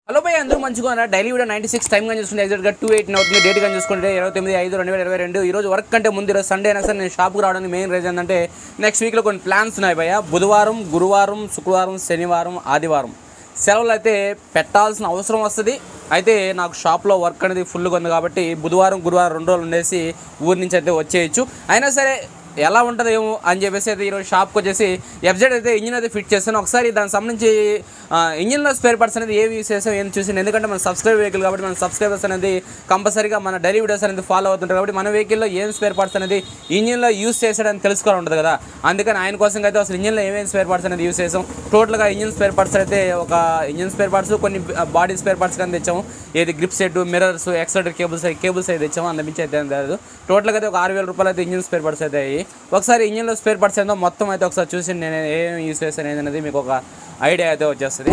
hello భయ్ అందరూ మంచిగా ఉన్నారు daily video ninety six time కానీ చూసుకుంటే ఎగ్జాక్ట్గా టూ ఎయిట్ అవుతుంది డేట్ కానీ చూసుకుంటే ఇరవై తొమ్మిది ఐదు రెండు వేల ఇరవై రెండు ఈ రోజు వర్క్ కంటే ముందు ఈరోజు సండే అయినా సరే నేను షాప్కి రావడానికి మెయిన్ రీజన్ ఏంటంటే నెక్స్ట్ వీక్లో కొన్ని ప్లాన్స్ ఉన్నాయి భయ్య బుధవారం గురువారం శుక్రవారం శనివారం ఆదివారం సెలవులు అయితే పెట్టాల్సిన అవసరం వస్తుంది అయితే నాకు షాప్లో వర్క్ అనేది ఫుల్గా ఉంది కాబట్టి బుధవారం గురువారం రెండు రోజులు ఉండేసి ఊరి నుంచి అయితే వచ్చేయచ్చు అయినా సరే ఎలా ఉంటుందేమో అని చెప్పేసి అయితే ఈరోజు షాప్కి వచ్చేసి ఎఫ్జెడ్ అయితే ఇంజిన్ అయితే ఫిట్ చేస్తాను ఒకసారి దానికి సంబంధించి ఆ, ఇంజిన్లో స్పేర్ పార్ట్స్ అనేది ఏవి యూస్ చేసాం ఏం చూసి ఎందుకంటే మన సబ్స్క్రైబ్ వెహికల్ కాబట్టి మన సబ్స్క్రైబర్స్ అనేది కంపల్సరీగా మన డైలీ వీడియోస్ అనేది ఫాలో అవుతుంటారు కాబట్టి మన వెహికల్లో ఏం స్పేర్ పార్ట్స్ అనేది ఇంజిన్లో యూస్ చేసాడని తెలుసుకోవాలి ఉంటుంది కదా అందుకని ఆయన కోసం అయితే అసలు ఇంజిన్లో ఏమేమి స్పేర్ పార్ట్స్ అనేది యూస్ చేసాం టోటల్గా ఇంజిన్ స్పేర్ పార్ట్స్ అయితే ఒక ఇంజిన్ స్పేర్ పార్ట్స్ కొన్ని బాడీ స్పేర్ పార్ట్స్ కానీ తెచ్చాము ఏది grip set mirrors extra cables cables అయితే తెచ్చాము అంత మించి అయితే ఏం లేదు టోటల్గా అయితే ఒక ఆరు వేల రూపాయలు అయితే ఇంజిన్ స్పేర్ పార్ట్స్ అయితే అయ్యి ఒకసారి ఇంజిన్లో స్పేర్ పార్ట్స్ ఏందో మొత్తం అయితే ఒకసారి చూసి నేను ఏం యూస్ చేస్తాను అనేది మీకు ఒక ఐడియా అయితే వచ్చేస్తుంది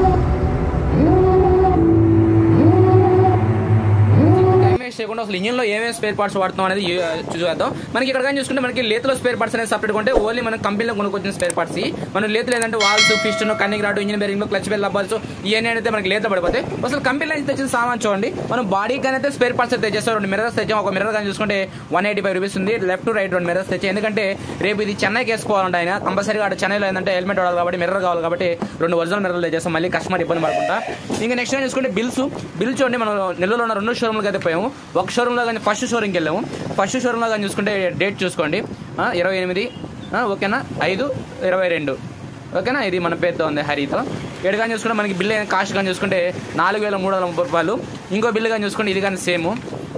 టైం వేస్ట్ చేయకుండా అసలు ఇంజిన్లో ఏమేమి స్పేర్ పార్ట్స్ వాడుతాం అనేది యూ- చూసేద్దాం మనకి ఇక్కడ కానీ చూసుకుంటే మనకి లేతలో స్పేర్ పార్ట్స్ అనేది సపరేట్ ఉంటే ఓన్లీ మనం కంపెనీలో కొనుక్కొచ్చిన స్పేర్ పార్ట్స్ మనం లేతలు ఏంటంటే valves piston connecting rod engine bearing clutch bell లబ్బాల్స్ ఇవన్నీ అయితే మనకి లేత పడిపోతాయి అసలు కంపెనీలో నుంచి తెచ్చిన సామాన్ చూడండి మనం బాడీ కానీ అయితే స్పేర్ పార్ట్స్ అయితే తెచ్చేస్తాం రెండు మిర్రర్స్ తెచ్చాం ఒక మిర్రర్ కానీ చూసుకుంటే వన్ ఎయిటీ ఫైవ్ రూపీస్ ఉంది లెఫ్ట్ రైట్ రెండు మిర్రర్స్ తెచ్చాయి ఎందుకంటే రేపు ఇది చెన్నైకి వేసుకోవాలంటే ఆయన కంపల్సరీగా అక్కడ చెన్నైలో ఏంటంటే హెల్మెట్ వాడాలి కాబట్టి మిర్రర్ కావాలి కాబట్టి రెండు ఒరిజినల్ మిర్రర్లు తెచ్చేస్తాం మళ్ళీ కస్టమర్ ఇబ్బంది పడకుండా ఇంకా నెక్స్ట్ టైం చూసుకుంటే బిల్స్ బిల్ చూడండి మనం నెలలో ఉన్న రెండు షోరూమ్లకి అయితే పోయాము ఒక షోరూమ్లో కానీ ఫస్ట్ షోరూమ్కి వెళ్ళాము ఫస్ట్ షోరూమ్లో కానీ చూసుకుంటే డేట్ చూసుకోండి ఆ, ఇరవై ఎనిమిది ఆ, ఓకేనా ఐదు ఇరవై రెండు ఓకేనా ఇది మన పేరుతో ఉంది హరితో ఏడు కానీ చూసుకుంటే మనకి బిల్ అయిన కాస్ట్ కానీ చూసుకుంటే నాలుగు వేల మూడు వందల ముప్పై రూపాయలు ఇంకో బిల్లు కానీ చూసుకుంటే ఇది కానీ సేమ్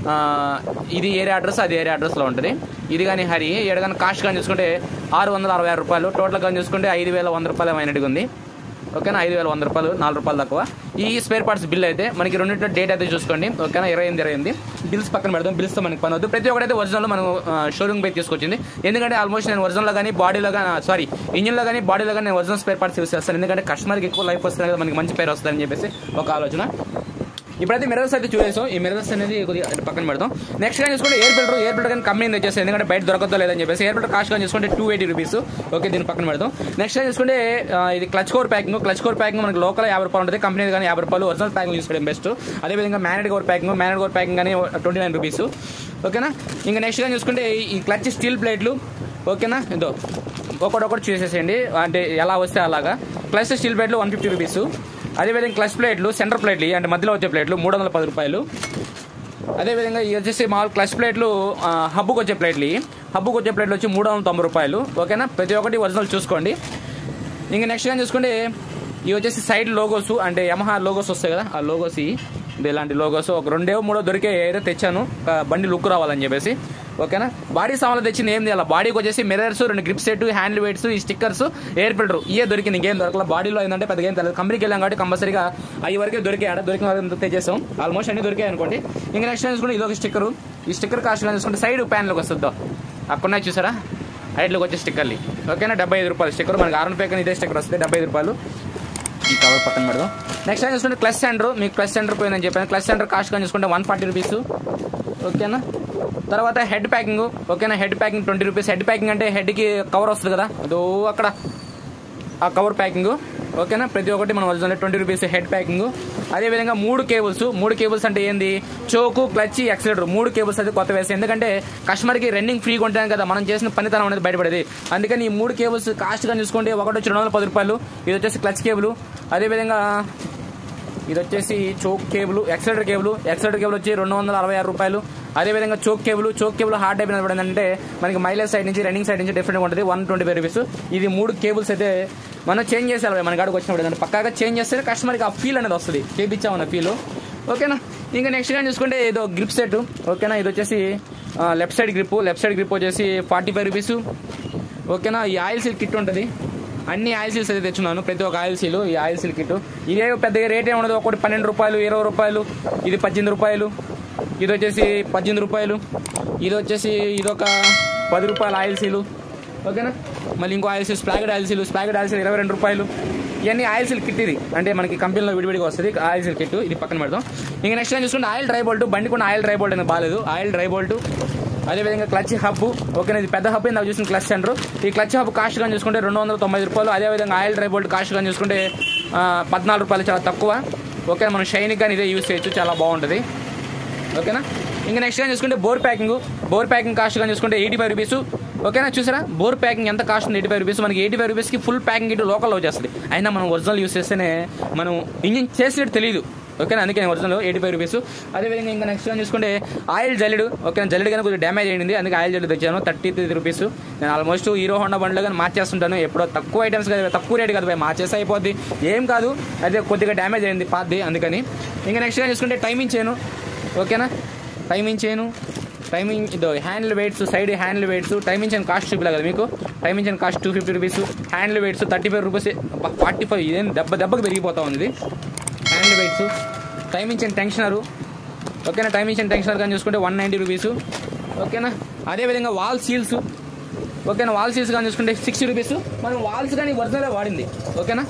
ఇది ఏరియా అడ్రస్ అది ఏరియా అడ్రస్లో ఉంటుంది ఇది కానీ హరి ఏడు కానీ కాస్ట్ కానీ చూసుకుంటే ఆరు వందల అరవై ఆరు రూపాయలు టోటల్ కానీ చూసుకుంటే ఐదు వేల వంద రూపాయలు అయినట్టుగా ఉంది ఓకేనా ఐదు వేల వంద రూపాయలు నాలుగు రూపాయలు తక్కువ ఈ స్పేర్ పార్ట్స్ బిల్ అయితే మనకి రెండింటి డేట్ అయితే చూసుకోండి ఓకేనా ఇరవై ఎనిమిది ఇరవై ఎనిమిది బిల్స్ పక్కన పెడదాం బిల్స్తో మనకి పని వద్దు ప్రతి ఒక్కటైతే ఒరిజినల్ మనం షోరూమ్ పోయి తీసుకొచ్చింది ఎందుకంటే ఆల్మోస్ట్ నేను ఒరిజినల్లో కానీ బాడీలో కానీ సారీ ఇంజిన్లో కానీ బాడీలో కానీ నేను ఒరిజినల్ స్పేర్ పార్ట్స్ యూస్ చేస్తాను ఎందుకంటే కస్టమర్కి ఎక్కువ లైఫ్ వస్తుంది కదా మనకి మంచి పేరు వస్తుందని చెప్పేసి ఒక ఆలోచన ఇప్పుడైతే మిర్రర్స్ అయితే చూసేసాం ఈ మిర్రర్స్ అనేది కొద్దిగా అటు పక్కన పెడతాం నెక్స్ట్ కానీ చూసుకుంటే ఎయిర్ ఫిల్టర్ ఎయిర్ ఫిల్టర్ కానీ కంపెనీ తెచ్చేసి ఎందుకంటే బయట దొరకదో లేదని చెప్పేసి ఎయిర్ ఫిల్టర్ కాస్ట్ కానీ చూసుకుంటే టూ ఎయిటీ రూపీస్ ఓకే దీని పక్కన పెడతాం నెక్స్ట్ టైం చూసుకుంటే ఆ, ఇది clutch core packing clutch core packing మనకి లోకల్ యాభై రూపాయలు ఉంటుంది కంపెనీ కానీ యాభై రూపాయలు ఒరిజినల్ ప్యాకింగ్ తీసుకోవడం బెస్ట్ అదేవిధంగా మ్యానెడ్ కోర్ ప్యాకింగ్ మ్యానెడ్ కోర్ ప్యాకింగ్ కానీ ట్వంటీ నైన్ రూపీస్ ఓకేనా ఇంకా నెక్స్ట్ కానీ చూసుకుంటే ఈ క్లచ్ స్టీల్ ప్లేట్లు ఓకేనా ఇదో ఒకటొకటి చూసేసేయండి అంటే ఎలా వస్తే అలాగా క్లచ్ స్టీల్ ప్లేట్లు వన్ ఫిఫ్టీ రూపీస్ అదేవిధంగా క్లచ్ ప్లేట్లు సెంటర్ ప్లేట్లు ఇవి అంటే మధ్యలో వచ్చే ప్లేట్లు మూడు వందల పది రూపాయలు అదేవిధంగా ఇవి వచ్చేసి మామూలు క్లచ్ ప్లేట్లు ఆ, హబ్బుకి వచ్చే ప్లేట్లు ఇవి హబ్బుకి వచ్చే ప్లేట్లు వచ్చి మూడు వందల తొంభై రూపాయలు ఓకేనా ప్రతి ఒక్కటి ఒరిజినల్ చూసుకోండి ఇంకా నెక్స్ట్ కానీ చూసుకుంటే ఇవి వచ్చేసి సైడ్ లోగోస్ అంటే యమహా లోగోస్ వస్తాయి కదా ఆ లోగోస్ ఇవి ఇది ఇలాంటి లోగోస్ ఒక రెండో మూడో దొరికే ఏదో తెచ్చాను ఒక బండి లుక్ రావాలని చెప్పేసి ఓకేనా బాడీ సామాన్లు తెచ్చింది ఏం చేయాలి బాడీకి వచ్చేసి మిర్రర్స్ రెండు గ్రిప్ సెట్ హ్యాండ్ వెయిట్స్ ఈ స్టిక్కర్స్ ఎయిర్ ఫిల్టర్ ఇవే దొరికింది ఇంకేం దొరకల బాడీలో ఏంటంటే పెద్దగా ఏం తెలియదు కంపెనీకి వెళ్ళాం కాబట్టి కంపల్సరీగా అవి వరకే దొరికాయి ఆడ దొరికిన వరకు తెచ్చేసాం ఆల్మోస్ట్ అన్ని దొరికాయి అనుకోండి ఇంకా నెక్స్ట్ టైం చూసుకుంటే ఇది ఒక స్టిక్కర్ ఈ స్టిక్కర్ కాస్ట్ కానీ చూసుకుంటే సైడ్ ప్యాన్లోకి వస్తుందో అక్కడ చూసారా హైట్లోకి వచ్చే స్టిక్కర్లు ఓకేనా డెబ్బై ఐదు రూపాయలు స్టిక్కర్ మనకి ఆరు పేకన్ ఇదే స్టిక్కర్ వస్తుంది డెబ్బై ఐదు రూపాయలు ఈ కవర్ పక్కన పెడదాం నెక్స్ట్ టైం చూసుకుంటే క్లచ్ సెంటర్ మీకు క్లచ్ సెంటర్ పోయిందని చెప్పాను క్లచ్ సెంటర్ కాస్ట్ కానీ చూసుకుంటే వన్ ఫార్టీ రూపీస్ ఓకేనా తర్వాత హెడ్ ప్యాకింగ్ ఓకేనా head packing twenty rupees head packing అంటే హెడ్కి కవర్ వస్తుంది కదా అదో అక్కడ ఆ కవర్ ప్యాకింగ్ ఓకేనా ప్రతి ఒక్కటి మనం original twenty rupees head packing అదేవిధంగా మూడు కేబుల్స్ మూడు కేబుల్స్ అంటే ఏంది చోకు క్లచ్ ఎక్సలేటర్ మూడు కేబుల్స్ అయితే కొత్త వేసి ఎందుకంటే కస్టమర్కి రన్నింగ్ ఫ్రీగా ఉంటాను కదా మనం చేసిన పనితనం అనేది బయటపడేది అందుకని ఈ మూడు కేబుల్స్ కాస్ట్ కానీ చూసుకోండి ఒకటి వచ్చి రెండు వందల పది రూపాయలు ఇది వచ్చేసి క్లచ్ కేబుల్ అదేవిధంగా ఇది వచ్చేసి choke cable accelerator cable accelerator cable వచ్చి రెండు వందల అరవై ఆరు రూపాయలు అదేవిధంగా choke cable choke cable hard అయిపోయిన ఏంటంటే మనకి మైలేజ్ సైడ్ నుంచి రన్నింగ్ సైడ్ నుంచి డిఫరెంట్గా ఉంటుంది వన్ ట్వంటీ ఫైవ్ రూపీస్ ఇది మూడు కేబుల్స్ అయితే మనం చేంజ్ చేసేయాలి మన కాడికి వచ్చినప్పుడు ఏంటంటే పక్కాగా చేంజ్ చేస్తే కస్టమర్కి ఆ ఫీల్ అనేది వస్తుంది చేపించామన్న ఫీల్ ఓకేనా ఇంకా నెక్స్ట్ కానీ చూసుకుంటే ఏదో గ్రిప్ సెట్ ఓకేనా ఇది వచ్చేసి left side grip left side grip వచ్చేసి ఫార్టీ ఫైవ్ రూపీస్ ఓకేనా ఈ ఆయిల్ సీల్ కిట్ ఉంటుంది అన్ని ఆయిల్ సీల్స్ అయితే తెచ్చున్నాను ప్రతి ఒక్క ఆయిల్ సీలు ఈ ఆయిల్ సీల్ కిట్ ఇదే పెద్దగా రేట్ ఏమి ఉండదు ఒకటి పన్నెండు రూపాయలు ఇరవై రూపాయలు ఇది పద్దెనిమిది రూపాయలు ఇది వచ్చేసి పద్దెనిమిది రూపాయలు ఇది వచ్చేసి ఇదొక పది రూపాయల ఆయిల్ సీలు ఓకేనా మళ్ళీ ఇంకో ఆయిల్ సీల్ స్ప్లాగెడ్ ఆయిల్ సీలు స్ప్లాగెడ్ ఆయిల్ సీల్ ఇరవై రెండు రూపాయలు ఇవన్నీ ఆయిల్ సీల్ కిట్ ఇది అంటే మనకి కంపెనీలో విడివిడిగా వస్తుంది ఆయిల్ సీల్ కిట్ ఇది పక్కన పెడదాం ఇంకా నెక్స్ట్ టైం చూసుకుంటే ఆయిల్ డ్రై బోల్ట్ బండి కూడా ఆయిల్ డ్రై బోల్ట్ అనేది బాగాలేదు ఆయిల్ డ్రై బోల్ట్ అదేవిధంగా క్లచ్ హబ్ ఓకేనా ఇది పెద్ద హబ్ ఇందాక చూసిన క్లచ్ సెంటర్ ఈ క్లచ్ హబ్ కాస్ట్ కానీ చూసుకుంటే రెండు వందల తొంభై రూపాయలు అదేవిధంగా ఆయిల్ డ్రై బోల్ట్ కాస్ట్ కానీ చూసుకుంటే ఆ, పద్నాలుగు రూపాయలు చాలా తక్కువ ఓకే మనం షైనింగ్ కానీ ఇదే యూస్ చేయొచ్చు చాలా బాగుంటుంది ఓకేనా ఇంకా నెక్స్ట్ కానీ చూసుకుంటే bore packing bore packing cost కానీ చూసుకుంటే ఎయిటీ ఫైవ్ రూపీస్ ఓకేనా చూసారా బోర్ ప్యాకింగ్ ఎంత కాస్ట్ ఉంది ఎయిటీ ఫైవ్ రూపీస్ మనకి ఎయిటీ ఫైవ్ రూపీస్కి ఫుల్ ప్యాకింగ్ ఇటు లోకల్లో వచ్చేస్తుంది అయినా మనం ఒరిజినల్ యూస్ చేస్తేనే మనం ఇంజిన్ చేసినట్టు తెలియదు ఓకేనా అందుకే ఒరిజినల్ ఎయిటీ ఫైవ్ రూపీస్ అదేవిధంగా ఇంకా నెక్స్ట్ కానీ చూసుకుంటే ఆయిల్ జల్లెడు ఓకేనా జల్లెడు కానీ కొంచెం డ్యామేజ్ అయింది అందుకే ఆయిల్ జల్లెడు తెచ్చాను థర్టీ త్రీ రూపీస్ నేను ఆల్మోస్ట్ హీరో హోండా బండ్లో కానీ మార్చేస్తుంటాను ఎప్పుడో తక్కువ ఐటమ్స్ కదా తక్కువ రేట్ కదా భయ్, మార్చేస్తే అయిపోద్ది ఏం కాదు అయితే కొద్దిగా డ్యామేజ్ అయింది పాతది అందుకని ఇంకా నెక్స్ట్ కానీ చూసుకుంటే టైమింగ్ చేయను ఓకేనా టైమింగ్ చేయను టైమింగ్ ఇదో handle weights side handle weights timing చేయను కాస్ట్ చూపిలే కదా మీకు టైమింగ్ చేయను cost two fifty rupees handle weights thirty five rupees forty five ఇదేం దెబ్బ దెబ్బకి పెరిగిపోతా ఉంది ఇది హ్యాండిల్ వెయిట్స్ టైమింగ్ చేయను టెన్షనరు ఓకేనా టైమింగ్ చేయను టెన్షనర్ కానీ చూసుకుంటే వన్ నైంటీ రూపీస్ ఓకేనా అదేవిధంగా వాల్ సీల్స్ ఓకేనా వాల్ సీల్స్ కానీ చూసుకుంటే సిక్స్టీ రూపీస్ మనం వాల్స్ కానీ ఒరిజినల్ వాడింది ఓకేనా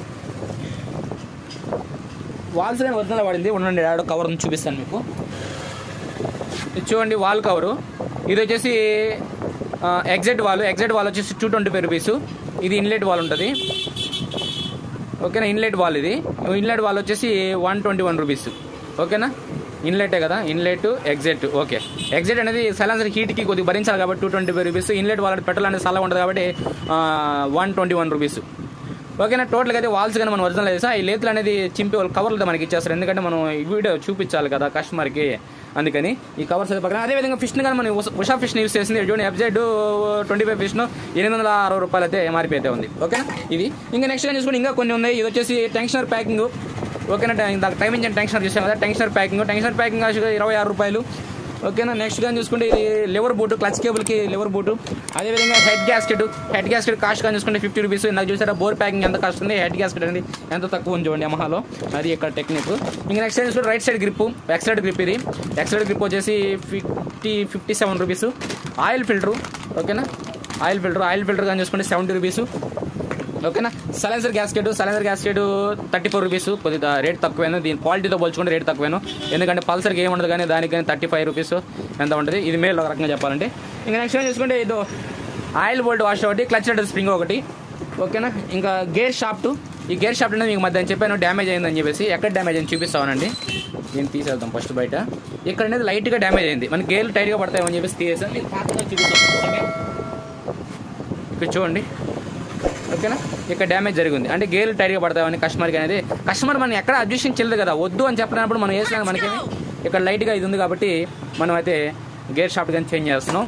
వాల్స్ కానీ ఒరిజినల్ వాడింది ఉండండి ఆడ కవర్ ఉంది చూపిస్తాను మీకు ఇది చూడండి వాల్ కవరు ఇది వచ్చేసి ఎగ్జాక్ట్ వాల్ ఎగ్జాక్ట్ వాల్ వచ్చేసి టూ ట్వంటీ ఫైవ్ రూపీస్ ఇది ఇన్లెట్ వాల్ ఉంటుంది ఓకేనా ఇన్లెట్ వాల్ ఇది ఇన్లెట్ వాల్ వచ్చేసి వన్ ట్వంటీ వన్ రూపీస్ ఓకేనా ఇన్లెటే కదా ఇన్లెట్ ఎగ్జాక్ట్ ఓకే ఎగ్జాక్ట్ అనేది సైలెన్సర్ హీట్కి కొద్దిగా భరించాలి కాబట్టి two twenty five rupees inlet వాళ్ళ పెట్రోల్ అనేది చల్లగా ఉంటుంది కాబట్టి వన్ ట్వంటీ వన్ రూపీస్ ఓకేనా టోటల్గా అయితే వాల్స్ కానీ మనం ఒరిజినల్ చేసా ఈ లేతులు అనేది చింపి వాళ్ళు కవర్లు మనకి ఇచ్చేస్తారు ఎందుకంటే మనం ఈ వీడియో చూపించాలి కదా కస్టమర్కి అందుకని ఈ కవర్స్ అయితే పక్కన అదేవిధంగా ఫిష్ని కానీ మనం ఉష- ఉషా ఫిష్ని యూస్ చేసింది చూడండి ఎఫ్జెడ్ ట్వంటీ ఫైవ్ ఫిష్ను ఎనిమిది వందల అరవై రూపాయలు అయితే ఎంఆర్పీ అయితే ఉంది ఓకేనా ఇది ఇంకా నెక్స్ట్ చూసుకుని ఇంకా కొన్ని ఉన్నాయి ఇది వచ్చేసి టెన్షనర్ ప్యాకింగ్ ఓకేనా టై- ఇందాక టైం ఇంజన్ టెన్షనర్ చూసాం కదా tensioner packing tensioner packing cost ఇరవై ఆరు రూపాయలు ఓకేనా నెక్స్ట్ కానీ చూసుకుంటే ఇది లివర్ బూట్ క్లచ్ కేబుల్కి లివర్ బూట్ అదేవిధంగా head gasket head gasket cost కానీ చూసుకుంటే ఫిఫ్టీ రూపీస్ నాకు చూసారా బోర్ ప్యాకింగ్ ఎంత కాస్ట్ ఉంది హెడ్ గ్యాస్కెట్ అనేది ఎంత తక్కువ ఉంది చూడండి యమహాలో అది ఇక్కడ టెక్నిక్ ఇంకా నెక్స్ట్ టైం చూసుకుంటే right side grip Exide grip ఇది ఎక్సైడ్ గ్రిప్ వచ్చేసి fifty fifty seven rupees oil filter ఓకేనా ఆయిల్ ఫిల్టర్ ఆయిల్ ఫిల్టర్ కానీ చూసుకుంటే సెవెంటీ రూపీస్ ఓకేనా silencer gasket silencer gasket thirty four rupees కొద్దిగా రేట్ తక్కువేను దీని క్వాలిటీతో పోల్చుకుంటే రేట్ తక్కువేను ఎందుకంటే పల్సర్కి ఏమి ఉండదు కానీ దానికి కానీ థర్టీ ఫైవ్ రూపీస్ ఎంత ఉంటుంది ఇది మేల్ ఒక రకంగా చెప్పాలంటే ఇంకా నెక్స్ట్ చూసుకుంటే ఇది ఆయిల్ బోల్ట్ వాష్ ఒకటి క్లచ్ లెటర్ స్ప్రింగ్ ఒకటి ఓకేనా ఇంకా గేర్ షాఫ్ట్ ఈ గేర్ షాఫ్ట్ అనేది మీకు మధ్య చెప్పాను డ్యామేజ్ అయిందని చెప్పేసి ఎక్కడ డ్యామేజ్ అయింది చూపిస్తామనండి దీన్ని తీసేద్దాం ఫస్ట్ బయట ఇక్కడ అనేది లైట్గా డ్యామేజ్ అయింది మన గేర్లు టైట్గా పడతాయని చెప్పేసి తీసేసాను మీకు పాతగా చూపిస్తాను ఓకే ఇక్కడ చూడండి ఓకేనా ఇక్కడ డ్యామేజ్ జరిగింది అంటే గేర్లు టైట్గా పడతామని కస్టమర్కి అనేది కస్టమర్ మనం ఎక్కడ అడ్జస్టింగ్ చేయలేదు కదా వద్దు అని చెప్పినప్పుడు మనం వేసినా మనకేమి ఇక్కడ లైట్గా ఇది ఉంది కాబట్టి మనం అయితే గేర్ షాఫ్ట్ కానీ చేంజ్ చేస్తున్నాం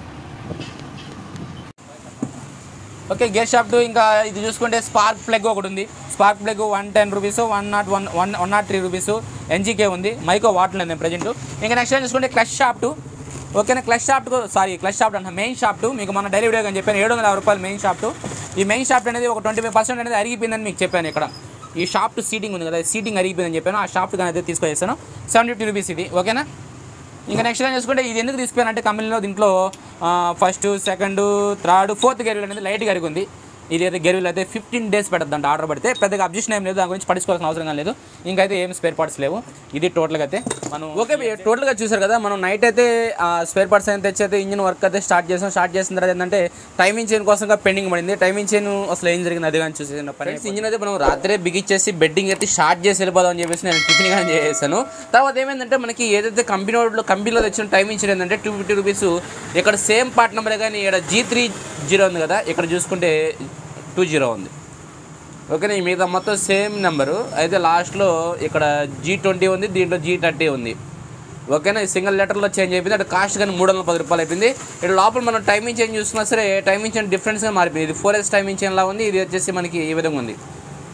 ఓకే గేర్ షాఫ్ట్ ఇంకా ఇది చూసుకుంటే స్పార్క్ ప్లగ్ ఒకటి ఉంది spark plug one ten rupees one nought one one one nought three rupees NGK ఉంది మైకో వాటర్ నేను ప్రజెంట్ ఇంకా నెక్స్ట్ టైం చూసుకుంటే క్లచ్ షాఫ్ట్ ఓకేనా clutch shaft sorry clutch shaft అంటే మెయిన్ షాఫ్ట్ మీకు మన డైలీ వీడియో కానీ చెప్పాను ఏడు వందల యాభై రూపాయలు మెయిన్ షాఫ్ట్ ఈ మెయిన్ షాఫ్ట్ అనేది ఒక ట్వంటీ ఫైవ్ పర్సెంట్ అనేది అరిగిపోయిందని మీకు చెప్పాను ఇక్కడ ఈ షాఫ్ట్ సీటింగ్ ఉంది కదా సీటింగ్ అరిగిపోయిందని చెప్పాను ఆ షాఫ్ట్ కానీ అయితే తీసుకొచ్చేస్తాను సెవెన్ ఫిఫ్టీ రూపీస్ ఇది ఓకేనా ఇంకా నెక్స్ట్ టైం చూసుకుంటే ఇది ఎందుకు తీసుకున్నానంటే కంపెనీలో దీంట్లో ఫస్ట్ సెకండ్ థర్డ్ ఫోర్త్ గెరువులు అనేది లైట్ గరిగి ఉంది ఇది అయితే గెరువులు అయితే ఫిఫ్టీన్ డేస్ పెడద్దంట ఆర్డర్ పడితే పెద్దగా అబ్జెక్షన్ ఏం లేదు దాని గురించి పడుకోవాల్సిన అవసరం కానీ లేదు ఇంకైతే ఏం స్పేర్ పార్ట్స్ లేవు ఇది టోటల్గా అయితే మనం ఓకే టోటల్గా చూసారు కదా మనం నైట్ అయితే స్పేర్ పార్ట్స్ అయితే తెచ్చి అయితే ఇంజిన్ వర్క్ అయితే స్టార్ట్ చేసాం స్టార్ట్ చేసిన తర్వాత ఏంటంటే టైమింగ్ చైన్ కోసంగా పెండింగ్ పడింది టైమింగ్ చైన్ అసలు ఏం జరిగింది అది కానీ చూసేసిన ఫ్రెండ్స్ ఇంజిన్ అయితే మనం రాత్రే బిగిచ్చేసి బెడ్డింగ్ అయితే స్టార్ట్ చేసి వెళ్ళిపోదాం అని చెప్పేసి నేను టిఫిన్ కానీ చేసేసాను తర్వాత ఏమైందంటే మనకి ఏదైతే కంపెనీ వాళ్ళు కంపెనీలో తెచ్చిన టైమింగ్ చైన్ ఏంటంటే టూ ఫిఫ్టీ రూపీస్ ఇక్కడ సేమ్ పార్ట్ నెంబర్ కానీ ఇక్కడ జీ త్రీ జీరో ఉంది కదా ఇక్కడ చూసుకుంటే టూ జీరో ఉంది ఓకేనా ఈ మిగతా మొత్తం సేమ్ నెంబరు అయితే లాస్ట్లో ఇక్కడ జీ ట్వంటీ ఉంది దీంట్లో జీ థర్టీ ఉంది ఓకేనా ఈ సింగిల్ లెటర్లో చేంజ్ అయిపోయింది అటు కాస్ట్ కానీ మూడు వందల పది రూపాయలు అయిపోయింది ఇక్కడ లోపల మనం టైమింగ్ చేంజ్ చూస్తున్నా సరే టైమింగ్ చేంజ్ డిఫరెన్స్గా మారిపోయింది ఇది ఫోర్ ఎస్ టైమింగ్ చేంజ్ లా ఉంది ఇది వచ్చేసి మనకి ఈ విధంగా ఉంది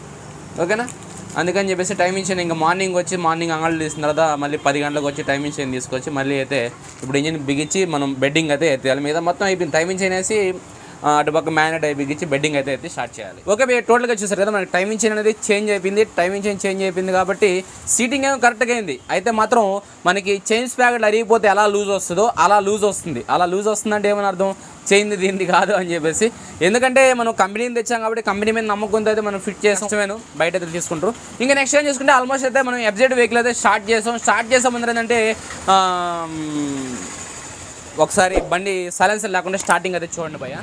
ఓకేనా అందుకని చెప్పేసి టైమింగ్ చేంజ్ ఇంకా మార్నింగ్ వచ్చి మార్నింగ్ అంగళ్ళు తీసిన తర్వాత మళ్ళీ పది గంటలకు వచ్చి టైమింగ్ చేంజ్ తీసుకొచ్చి మళ్ళీ అయితే ఇప్పుడు ఇంజిన్ బిగించి మనం బెడ్డింగ్ అయితే ఎత్తాలి మీద మొత్తం అయిపోయింది టైమింగ్ చేంజ్ వేసి ఆ, అటుపక్క మ్యాగ్నెట్ అయి బిగించి బెడ్డింగ్ అయితే అయితే స్టార్ట్ చేయాలి ఓకే మీరు టోటల్గా చూసారు కదా మనకి టైమింగ్ చేంజ్ అనేది చేంజ్ అయిపోయింది టైమింగ్ చేంజ్ చేంజ్ అయిపోయింది కాబట్టి సీటింగ్ ఏమో కరెక్ట్గా అయింది అయితే మాత్రం మనకి చైన్స్ ప్యాకెట్లు అరిగిపోతే ఎలా లూజ్ వస్తుందో అలా లూజ్ వస్తుంది అలా లూజ్ వస్తుందంటే ఏమని అర్థం చేయింది దీనిది కాదు అని చెప్పేసి ఎందుకంటే మనం కంపెనీని తెచ్చాం కాబట్టి కంపెనీ మీద నమ్మకంతో అయితే మనం ఫిట్ చేసామేను బయట అయితే తీసుకుంటారు ఇంకా నెక్స్ట్ ఏం చేసుకుంటే ఆల్మోస్ట్ అయితే మనం ఎఫ్జెడ్ వెహికల్ అయితే స్టార్ట్ చేసాం స్టార్ట్ చేసే ముందర ఏంటంటే ఆ, మ్, ఒకసారి బండి సైలెన్సర్ లేకుండా స్టార్టింగ్ అయితే చూడండి భయ్య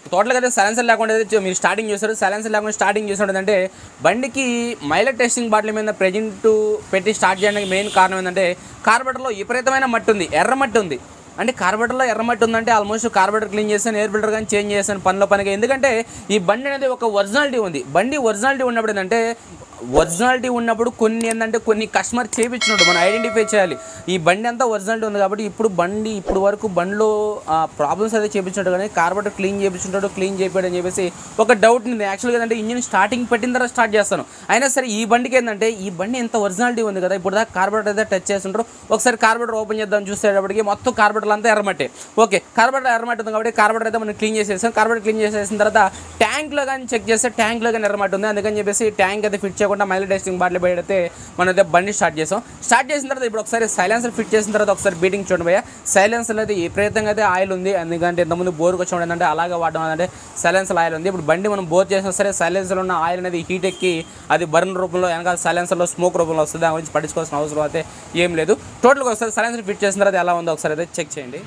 టోటల్గా అయితే సైలెన్సర్ లేకుండా అయితే చూ- మీరు స్టార్టింగ్ చేస్తారు సైలెన్సర్ లేకుండా స్టార్టింగ్ చేసినట్టు అంటే బండికి మైలేజ్ టెస్టింగ్ బాటిల్ మీద ప్రెజెంట్ పెట్టి స్టార్ట్ చేయడానికి మెయిన్ కారణం ఏంటంటే కార్బెటర్లో విపరీతమైన మట్టి ఉంది ఎర్ర మట్టి ఉంది అంటే కార్బెటర్లో ఎర్రమట్టి ఉందంటే ఆల్మోస్ట్ కార్బెటర్ క్లీన్ చేస్తాను ఎయిర్ ఫిల్టర్ కానీ చేంజ్ చేస్తాను పనిలో పనిగా ఎందుకంటే ఈ బండి అనేది ఒక ఒరిజినాలిటీ ఉంది బండి ఒరిజినాలిటీ ఉన్నప్పుడు ఏంటంటే ఒరిజినాలిటీ ఉన్నప్పుడు కొన్ని ఏంటంటే కొన్ని కస్టమర్ చేపించినట్టు మనం ఐడెంటిఫై చేయాలి ఈ బండి అంతా ఒరిజినాలిటీ ఉంది కాబట్టి ఇప్పుడు బండి ఇప్పుడు వరకు బండిలో ప్రాబ్లమ్స్ అయితే చేపించినట్టు కానీ కార్బెటర్ క్లీన్ చేయించుంటాడు క్లీన్ చేయించాడు అని చెప్పేసి ఒక డౌట్ ఉంది యాక్చువల్గా ఏంటంటే ఇంజిన్ స్టార్టింగ్ పెట్టిన తర్వాత స్టార్ట్ చేస్తాను అయినా సరే ఈ బండికి ఏంటంటే ఈ బండి ఎంత ఒరిజినాలిటీ ఉంది కదా ఇప్పుడు దాకా కార్బెటర్ అయితే టచ్ చేస్తుంటారు ఒకసారి కార్బెటర్ ఓపెన్ చేద్దాం చూసేటప్పటికి మొత్తం కార్బెటర్ అంతా ఎర్రమట్టే ఓకే కార్బెటర్ ఎర్రమట్టి ఉంది కాబట్టి కార్బెటర్ అయితే మనం క్లీన్ చేసేసాం కార్బెటర్ క్లీన్ చేసేసిన తర్వాత ట్యాంక్లో కానీ చెక్ చేస్తే ట్యాంక్లో కానీ ఎర్రమట్టి ఉంది అందుకని చెప్పేసి ట్యాంక్ అయితే ఫిట్ చేయకుండా మైలేజ్ టెస్టింగ్ బాటిల్ పెడితే మనం అయితే బండి స్టార్ట్ చేసాం స్టార్ట్ చేసిన తర్వాత ఇప్పుడు ఒకసారి సైలెన్సర్ ఫిట్ చేసిన తర్వాత ఒకసారి బీటింగ్ చూడండి భయ్య సైలెన్సర్లో అయితే విపరీతంగా అయితే ఆయిల్ ఉంది ఎందుకంటే ఇంతకుముందు బోర్కి వచ్చి ఏంటంటే అలాగే వాడడం అంటే సైలెన్సర్ ఆయిల్ ఉంది ఇప్పుడు బండి మనం బోర్ చేసినా సరే సైలెన్సర్లో ఉన్న ఆయిల్ అనేది హీట్ ఎక్కి అది బర్న్ రూపంలో వెనకాల సైలెన్సర్లో స్మోక్ రూపంలో వస్తుంది దాని గురించి పట్టించుకోవాల్సిన అవసరం అయితే ఏం లేదు టోటల్గా ఒకసారి సైలెన్సర్ ఫిట్ చేసిన తర్వాత ఎలా ఉందో ఒకసారి అయితే చెక్ చేయండి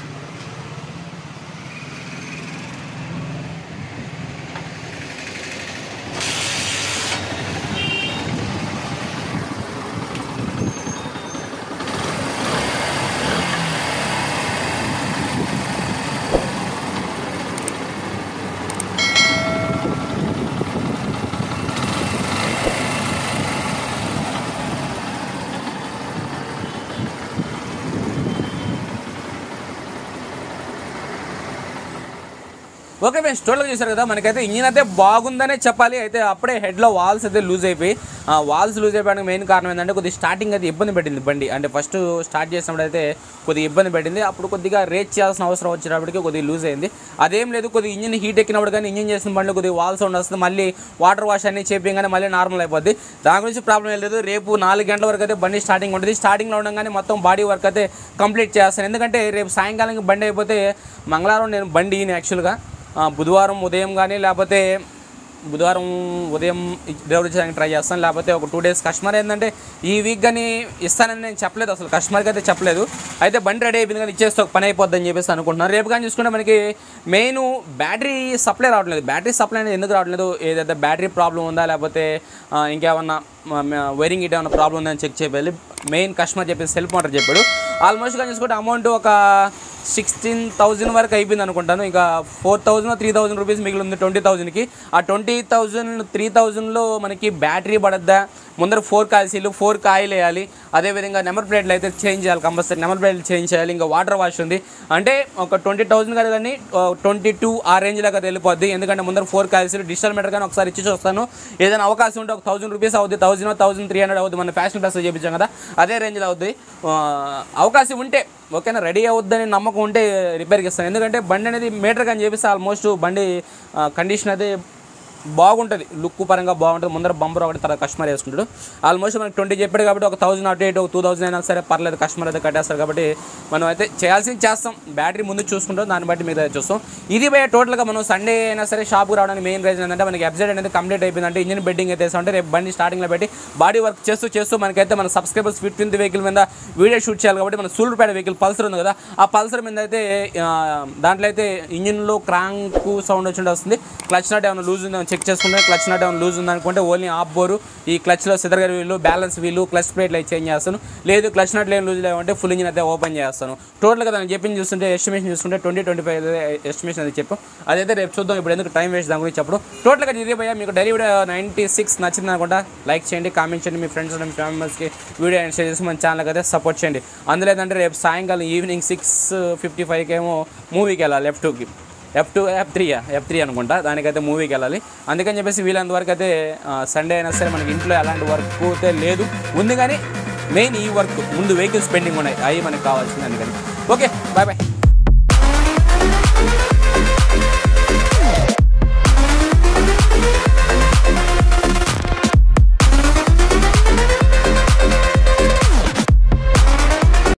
ఓకే ఫ్రెండ్స్ టోటల్గా చూసారు కదా మనకైతే ఇంజిన్ అయితే బాగుందనే చెప్పాలి అయితే అప్పుడే హెడ్లో వాల్స్ అయితే లూజ్ అయిపోయి ఆ వాల్స్ లూజ్ అయిపోవడానికి మెయిన్ కారణం ఏంటంటే కొద్దిగా స్టార్టింగ్ అయితే ఇబ్బంది పెట్టింది బండి అంటే ఫస్ట్ స్టార్ట్ చేసినప్పుడు అయితే కొద్దిగా ఇబ్బంది పెట్టింది అప్పుడు కొద్దిగా రేట్ చేయాల్సిన అవసరం వచ్చేటప్పటికి కొద్దిగా లూజ్ అయింది అదేం లేదు కొద్దిగా ఇంజిన్ హీట్ ఎక్కినప్పుడు కానీ ఇంజిన్ చేసిన బండి కొద్దిగా వాల్ సౌండ్ వస్తుంది మళ్ళీ వాటర్ వాష్ అన్ని చేపించగానే మళ్ళీ నార్మల్ అయిపోద్ది దాని గురించి ప్రాబ్లం ఏం లేదు రేపు నాలుగు గంటల వరకు అయితే బండి స్టార్టింగ్ ఉంటుంది స్టార్టింగ్లో ఉండగానే మొత్తం బాడీ వర్క్ అయితే కంప్లీట్ చేస్తాను ఎందుకంటే రేపు సాయంకాలం బండి అయిపోతే మంగళవారం నేను బండి యాక్చువల్గా ఆ, బుధవారం ఉదయం కానీ లేకపోతే బుధవారం ఉదయం డెలివరీ చేయడానికి ట్రై చేస్తాను లేకపోతే ఒక టూ డేస్ కస్టమర్ ఏంటంటే ఈ వీక్ కానీ ఇస్తానని నేను చెప్పలేదు అసలు కస్టమర్కి అయితే చెప్పలేదు అయితే బండి రెడీ అయిపోయింది కానీ ఇచ్చేస్తే ఒక పని అయిపోద్దని చెప్పేసి అనుకుంటున్నాను రేపు కానీ చూసుకుంటే మనకి మెయిన్ బ్యాటరీ సప్లై రావట్లేదు బ్యాటరీ సప్లై అనేది ఎందుకు రావట్లేదు ఏదైతే బ్యాటరీ ప్రాబ్లం ఉందా లేకపోతే ఆ, ఇంకేమన్నా వైరింగ్ ఇట్ ఏమైనా ప్రాబ్లం ఉందని చెక్ చేయాలి మెయిన్ కస్టమర్ చెప్పేసి సెల్ఫ్ మోటార్ చెప్పాడు ఆల్మోస్ట్ కానీ చూసుకుంటే అమౌంట్ ఒక సిక్స్టీన్ థౌజండ్ వరకు అయిపోయింది అనుకుంటాను ఇంకా four thousand three thousand rupees మిగిలి ఉంది ట్వంటీ థౌజండ్కి ఆ ట్వంటీ థౌజండ్ త్రీ థౌజండ్లో మనకి బ్యాటరీ పడద్దా ముందర ఫోర్ కాల్సీలు ఫోర్ కాయిల్ వేయాలి అదేవిధంగా నెంబర్ ప్లేట్లు అయితే చేంజ్ చేయాలి కంపల్సరీ నెంబర్ ప్లేట్లు చేంజ్ చేయాలి ఇంకా వాటర్ వాష్ ఉంది అంటే ఒక ట్వంటీ థౌసండ్ కదా కానీ ట్వంటీ టూ ఆ రేంజ్ లాగా వెళ్ళిపోద్ది ఎందుకంటే ముందర ఫోర్ కాల్సీలు డిజిటల్ మీటర్ కానీ ఒకసారి ఇచ్చి చూస్తాను ఏదైనా అవకాశం ఉంటే ఒక థౌసండ్ రూపీస్ అవుతుంది థౌసండ్ థౌసండ్ త్రీ హండ్రెడ్ అవుతుంది మన ఫ్యాషన్ ప్లస్ చేయించాం కదా అదే రేంజ్లో అవుతుంది ఆ, అవకాశం ఉంటే ఓకేనా రెడీ అవుద్దని నమ్మకం ఉంటే రిపేర్కి ఇస్తాను ఎందుకంటే బండి అనేది మీటర్ కానీ చేపిస్తే ఆల్మోస్ట్ బండి కండిషన్ అయితే బాగుంటుంది లుక్ పరంగా బాగుంటుంది ముందర బంపర్ ఒకటి తర్వాత కస్టమర్ వేసుకుంటాడు ఆల్మోస్ట్ మనకి ట్వంటీ చెప్పాడు కాబట్టి ఒక థౌసండ్ అటు ఇటు ఒక టూ థౌసండ్ అయినా సరే పర్లేదు కస్టమర్ అయితే కట్టేస్తారు కాబట్టి మనం అయితే చేయాల్సింది చేస్తాం బ్యాటరీ ముందు చూసుకుంటాం దాన్ని బట్టి మీద చూస్తాం ఇది పోయే టోటల్గా మనం సండే అయినా సరే షాప్కి రావడానికి మెయిన్ రీజన్ ఏంటంటే మనకి ఎఫ్జెడ్ అనేది కంప్లీట్ అయిపోయిందంటే ఇంజిన్ బెడ్డింగ్ అయితే అంటే రేపు బండి స్టార్టింగ్లో పెట్టి బాడీ వర్క్ చేస్తూ చేస్తూ మనకైతే మన సబ్స్క్రైబర్స్ ఫిఫ్టీన్త్ వెహికల్ మీద వీడియో షూట్ చేయాలి కాబట్టి మన సూళ్ళూరుపేట వెహికల్ పల్సర్ ఉంది కదా ఆ పల్సర్ మీద అయితే ఆ, దాంట్లో అయితే ఇంజిన్లో క్రాంక్ సౌండ్ వచ్చి వస్తుంది క్లచ్ నాట్ ఏమైనా లూజ్ ఉందని చెక్ చేసుకుంటే క్లచ్ నాట్ ఏమైనా లూజ్ ఉందనుకుంటే ఓన్లీ ఆఫ్ బోరు ఈ క్లచ్లో సిదరగర్ వీలు బ్యాలెన్స్ వీలు క్లచ్ ప్లేట్లు అయితే చేంజ్ చేస్తాను లేదు క్లచ్ నాట్ లేని లూజ్ లేవంటే ఫుల్ ఇంజిన్ అయితే ఓపెన్ చేస్తాను టోటల్గా దాన్ని చెప్పింది చూస్తుంటే ఎస్టిమేషన్ చూసుకుంటే ట్వంటీ ట్వంటీ ఫైవ్ ఎస్టిమేషన్ అది చెప్పు అదైతే రేపు చూద్దాం ఇప్పుడు ఎందుకు టైం వేస్ట్ దాని గురించి చెప్పడం టోటల్గా ఇది భయ్యా మీకు డైలీ వీడియో నైంటీ సిక్స్ నచ్చింది అనుకుంటా లైక్ చేయండి కామెంట్ చేయండి మీ ఫ్రెండ్స్ మీ ఫ్యామిలీ మెంబర్స్కి వీడియో అండ్ షేర్ చేసి మన ఛానల్కి అయితే సపోర్ట్ చేయండి అందులో ఏంటంటే రేపు సాయంకాలం ఈవినింగ్ సిక్స్ ఫిఫ్టీ ఫైవ్కి ఏమో మూవీకి వెళ్ళాలి ఎఫ్ టూకి ఎఫ్ టూ ఎఫ్ త్రీయా ఎఫ్ త్రీ అనుకుంటా దానికైతే మూవీకి వెళ్ళాలి అందుకని చెప్పేసి వీళ్ళంత వరకు అయితే సండే అయినా సరే మనకి ఇంట్లో ఎలాంటి వర్క్ అయితే లేదు ఉంది కానీ మెయిన్ ఈ వర్క్ ముందు వెహికల్స్ పెండింగ్ ఉన్నాయి అవి మనకి కావాల్సింది అందుకని ఓకే బాయ్ బాయ్